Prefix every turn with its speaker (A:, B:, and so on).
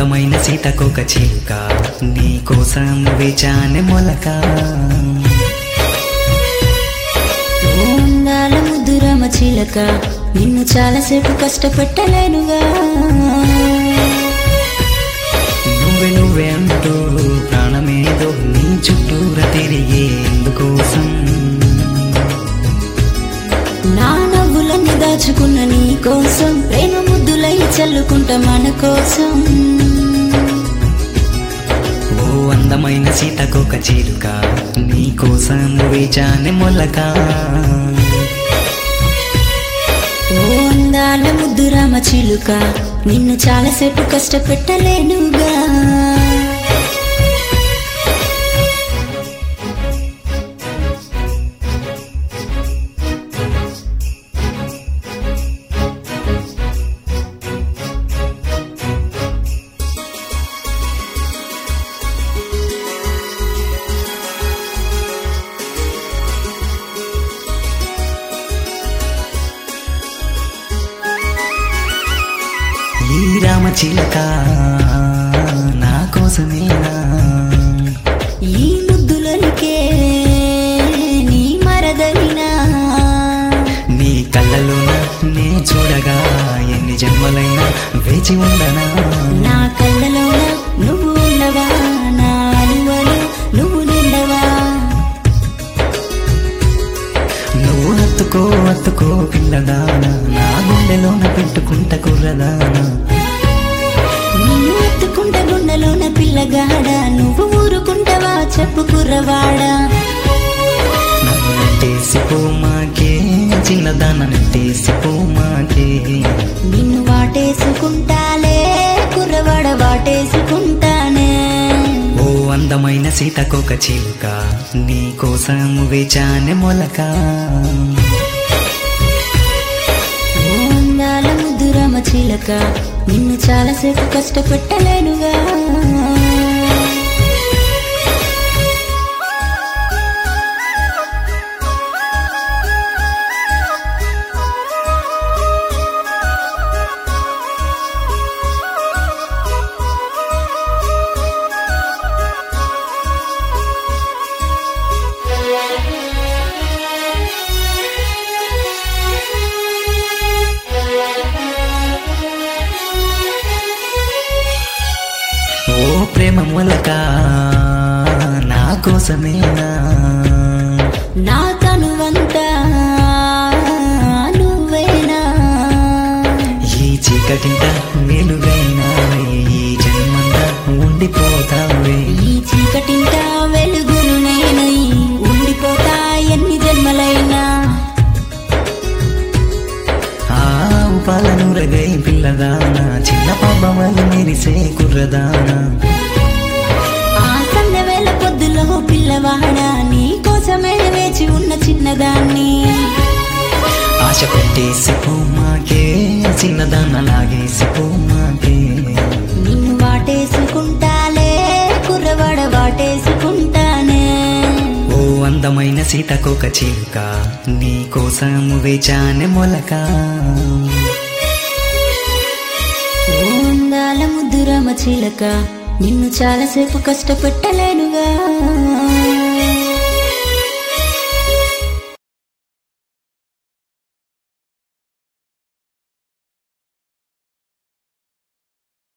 A: అందమైన సీతకొక చిలుక నీ కోసం వేచానే మొలక
B: ఓ అందాల ముద్దు రామ చిలక నిన్ను చాలాసేపు కష్టపెట్టలేనుగా
A: నువ్వే నువ్వే అంటూ ప్రాణమేదో నీ చుట్టూరా తిరిగే ఎందుకోసం
B: నా నవ్వులన్నీ దాచుకున్న నీ కోసం ప్రేమ ముద్దులై చల్లుకుంటా మన కోసం
A: ఓ అందమైన సీతకొక చిలుక నీ కోసం వేచానే మొలక
B: ఓ అందాల ముద్దు రామ చిలుక నిన్ను చాలాసేపు కష్టపెట్టలేనుగా
A: ఈ రామ చిలక నా కోసమేనా
B: ఈ ముద్దులనికే నీ మరదలినా
A: నీ కళ్ళలోన నే చూడగా ఎన్ని జన్మలైనా వేచి ఉండనా
B: నా కళ్ళలోన నువ్వు ఉండవా నా అలువలు నువ్వు నిండవా
A: నువ్వు హత్తుకో హత్తుకో పిల్లదానా నా గుండెలోన పెట్టుకుంట కుర్రదానా
B: నిన్ను ఎత్తుకుంట గుండెలోన పిల్లగాడ నువ్వు ఊరుకుంటావా చెప్పు కుర్రవాడా
A: నన్ను నెట్టేసి పోమాకే చిన్నదాన నెట్టేసి పోమాకే
B: నిన్ను వాటేసుకుంటాలే కుర్రవాడ వాటేసుకుంటానే
A: ఓ అందమైన సీతకొక చిలుక నీ కోసం వేచానే మొలక
B: ఓ అందాల ముద్దు రామ చిలక నిన్ను చాలాసేపు కష్టపెట్టలేనుగా
A: ఓ ప్రేమ మొలక నా కోసమేనా
B: నా తనువంతా నువ్వేనా
A: ఈ చీకటింట వెలుగైనా ఈ జన్మంతా ఉండిపోతావే
B: ఈ చీకటింట వెలుగును నేనై ఉండిపోతా ఎన్ని జన్మలైనా
A: ఆవు పాలను రగై పిల్లదానా చిన్న పాపవలు మెరిసే కుర్రదానా
B: ఆ సన్నవేళ పొద్దులో పిల్లవాడా నీ కోసమే వేచి ఉన్న చిన్నదాన్ని
A: ఆశ పెట్టేసి పోమాకే చిన్నదాన లాగేసి పోమాకే
B: నిన్ను వాటేసుకుంటాలే కుర్రవాడ వాటేసుకుంటానే
A: ఓ అందమైన సీతకొక చిలుక నీ కోసం వేచానే మొలక
B: ఓ అందాల ముద్దు రామ చిలక నిన్ను చాలాసేపు కష్టపెట్టలే